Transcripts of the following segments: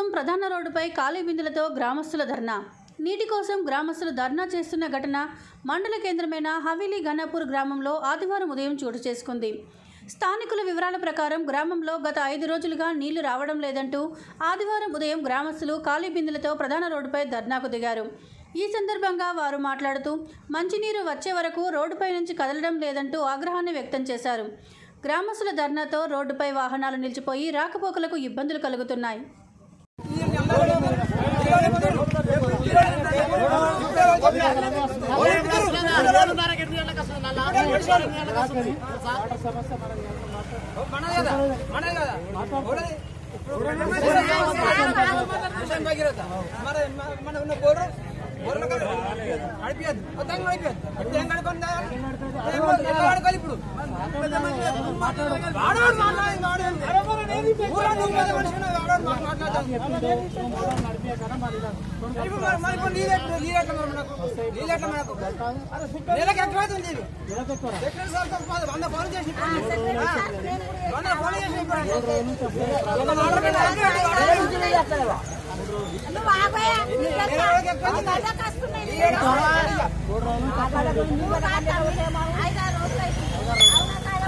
కోసం ప్రధాన రోడ్డుపై ఖాళీ బిందులతో గ్రామస్తుల ధర్నా నీటి కోసం గ్రామస్తులు ధర్నా చేస్తున్న ఘటన మండల కేంద్రమైన హవేలీ ఘనాపూర్ గ్రామంలో ఆదివారం ఉదయం చోటు చేసుకుంది స్థానికుల వివరాల ప్రకారం గ్రామంలో గత ఐదు రోజులుగా నీళ్లు రావడం లేదంటూ ఆదివారం ఉదయం గ్రామస్తులు ఖాళీ బిందులతో ప్రధాన రోడ్డుపై ధర్నాకు దిగారు ఈ సందర్భంగా వారు మాట్లాడుతూ మంచినీరు వచ్చే వరకు రోడ్డుపై నుంచి కదలడం లేదంటూ ఆగ్రహాన్ని వ్యక్తం చేశారు గ్రామస్తుల ధర్నాతో రోడ్డుపై వాహనాలు నిలిచిపోయి రాకపోకలకు ఇబ్బందులు కలుగుతున్నాయి నెలకు ఎక్కువైతుంది ఇది. సెక్రటరీ సార్తో పది- వంద ఫోన్లు చేసి వంద ఫోన్లు చేసి నువ్వు ఆగోయా? నీకు తెలుసా? ఒక గంట కస్తున్నాయి నీళ్ళు. నువ్వు రాత్రి ఐదారు రోజులు అవుతుంది. అవునా కాదా?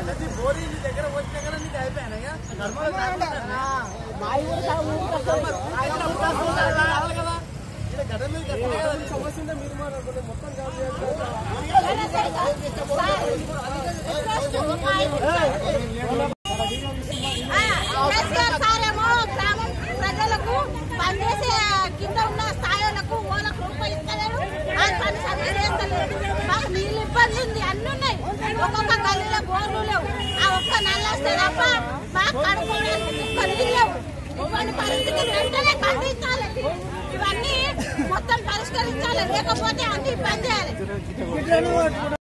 సరే, సరే, సార్. రిక్వెస్ట్ ఒక ఐదు ఆ, కేసీఆర్ సారేమో గ్రామం ప్రజలకు పనిచేసే కింద ఉన్న స్థాయిలకు ఓలకు రూపాయి ఇస్తలేడు ఆ పని సర్వీస్ చేస్తలేడు మాకు నీళ్ళు ఇబ్బంది ఉంది అన్ని ఉన్నాయి ఒక్కొక్క గల్లీలో బోర్లు లేవు ఆ ఒక్క నల్ల వస్తే తప్ప మాకు కడుక్కోవడానికి ఒక్క నీళ్ళు లేవు ఇటువంటి పరిస్థితి వెంటనే ఖండించాలి ఇవన్నీ మొత్తం పరిష్కరించాలి లేకపోతే అన్ని బంద్ చేయాలి